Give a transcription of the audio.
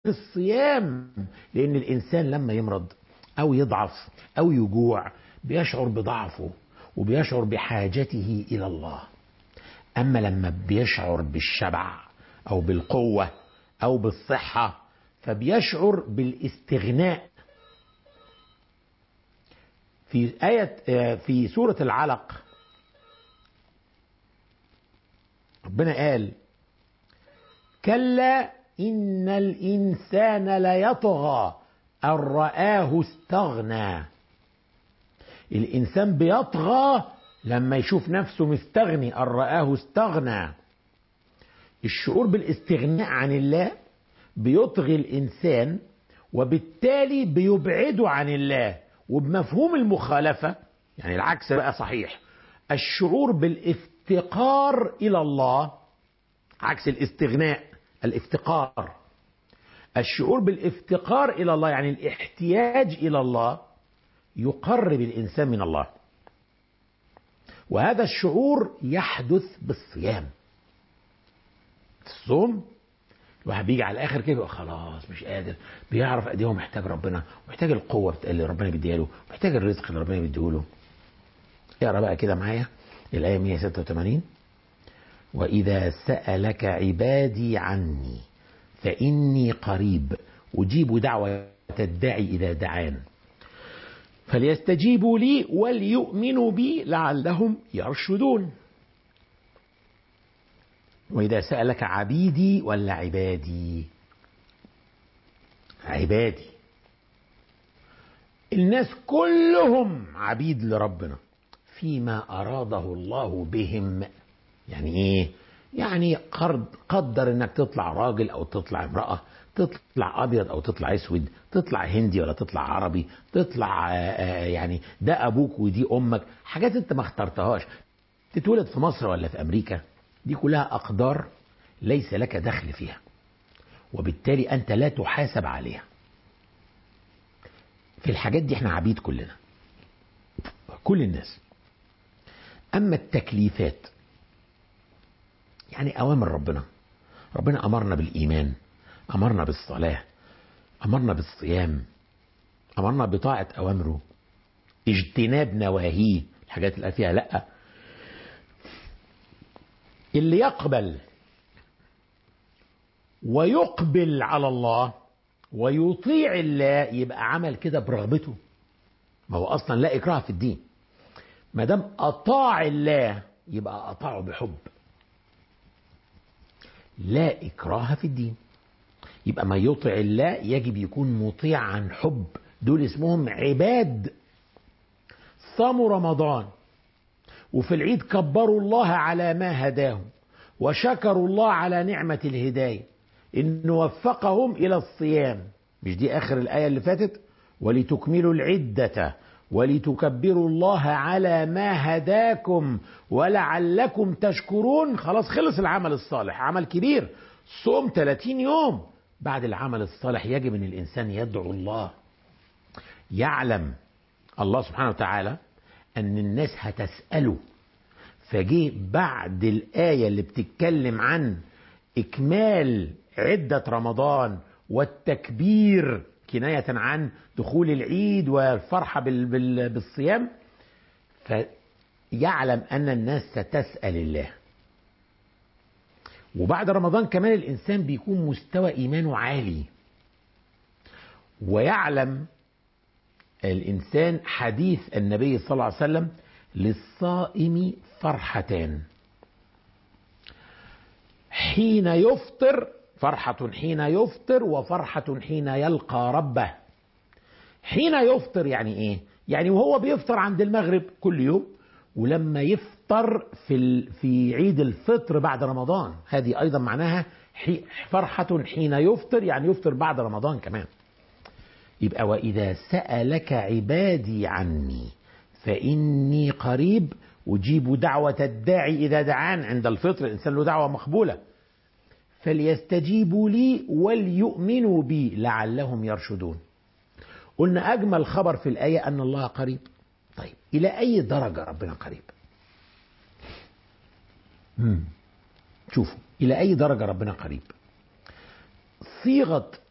الصيام لأن الإنسان لما يمرض أو يضعف أو يجوع بيشعر بضعفه وبيشعر بحاجته إلى الله أما لما بيشعر بالشبع أو بالقوة أو بالصحة فبيشعر بالاستغناء في آية في سورة العلق ربنا قال كلا إن الإنسان ليطغى أن رآه استغنى الإنسان بيطغى لما يشوف نفسه مستغني أن رآه استغنى الشعور بالاستغناء عن الله بيطغي الإنسان وبالتالي بيبعده عن الله وبمفهوم المخالفة يعني العكس بقى صحيح الشعور بالافتقار إلى الله عكس الاستغناء الافتقار الشعور بالافتقار إلى الله يعني الاحتياج إلى الله يقرب الإنسان من الله وهذا الشعور يحدث بالصيام الصوم الواحد بيجي على الاخر كده يبقى خلاص مش قادر بيعرف قد ايه هو محتاج ربنا محتاج القوه اللي ربنا بيديها له محتاج الرزق اللي ربنا بيديه له اقرا بقى كده معايا الايه 186 واذا سالك عبادي عني فاني قريب اجيب دعوه الداعي اذا دعان فليستجيبوا لي وليؤمنوا بي لعلهم يرشدون وإذا سألك عبيدي ولا عبادي عبادي الناس كلهم عبيد لربنا فيما أراده الله بهم يعني إيه يعني قدر انك تطلع راجل او تطلع امرأة تطلع ابيض او تطلع اسود تطلع هندي ولا تطلع عربي تطلع يعني ده ابوك ودي امك حاجات انت ما اخترتهاش تتولد في مصر ولا في امريكا دي كلها أقدار ليس لك دخل فيها وبالتالي أنت لا تحاسب عليها في الحاجات دي احنا عبيد كلنا كل الناس أما التكليفات يعني أوامر ربنا ربنا أمرنا بالإيمان أمرنا بالصلاة أمرنا بالصيام أمرنا بطاعة أوامره اجتناب نواهيه الحاجات اللي فيها لأ اللي يقبل ويقبل على الله ويطيع الله يبقى عمل كده برغبته ما هو اصلا لا اكراه في الدين ما دام اطاع الله يبقى اطاعه بحب لا اكراه في الدين يبقى ما يطع الله يجب يكون مطيع عن حب دول اسمهم عباد صاموا رمضان وفي العيد كبروا الله على ما هداهم وشكروا الله على نعمة الهداية إن وفقهم إلى الصيام مش دي آخر الآية اللي فاتت ولتكملوا العدة ولتكبروا الله على ما هداكم ولعلكم تشكرون خلاص خلص العمل الصالح عمل كبير صوم 30 يوم بعد العمل الصالح يجب أن الإنسان يدعو الله يعلم الله سبحانه وتعالى أن الناس هتسأله فجه بعد الآية اللي بتتكلم عن إكمال عدة رمضان والتكبير كناية عن دخول العيد والفرحة بالصيام فيعلم أن الناس ستسأل الله وبعد رمضان كمان الإنسان بيكون مستوى إيمانه عالي ويعلم الإنسان حديث النبي صلى الله عليه وسلم للصائم فرحتان حين يفطر فرحة حين يفطر وفرحة حين يلقى ربه حين يفطر يعني ايه يعني وهو بيفطر عند المغرب كل يوم ولما يفطر في في عيد الفطر بعد رمضان هذه ايضا معناها فرحة حين يفطر يعني يفطر بعد رمضان كمان يبقى وإذا سألك عبادي عني فإني قريب أجيب دعوة الداعي إذا دعان عند الفطر الإنسان له دعوة مقبولة فليستجيبوا لي وليؤمنوا بي لعلهم يرشدون قلنا أجمل خبر في الآية أن الله قريب طيب إلى أي درجة ربنا قريب مم. شوفوا إلى أي درجة ربنا قريب صيغة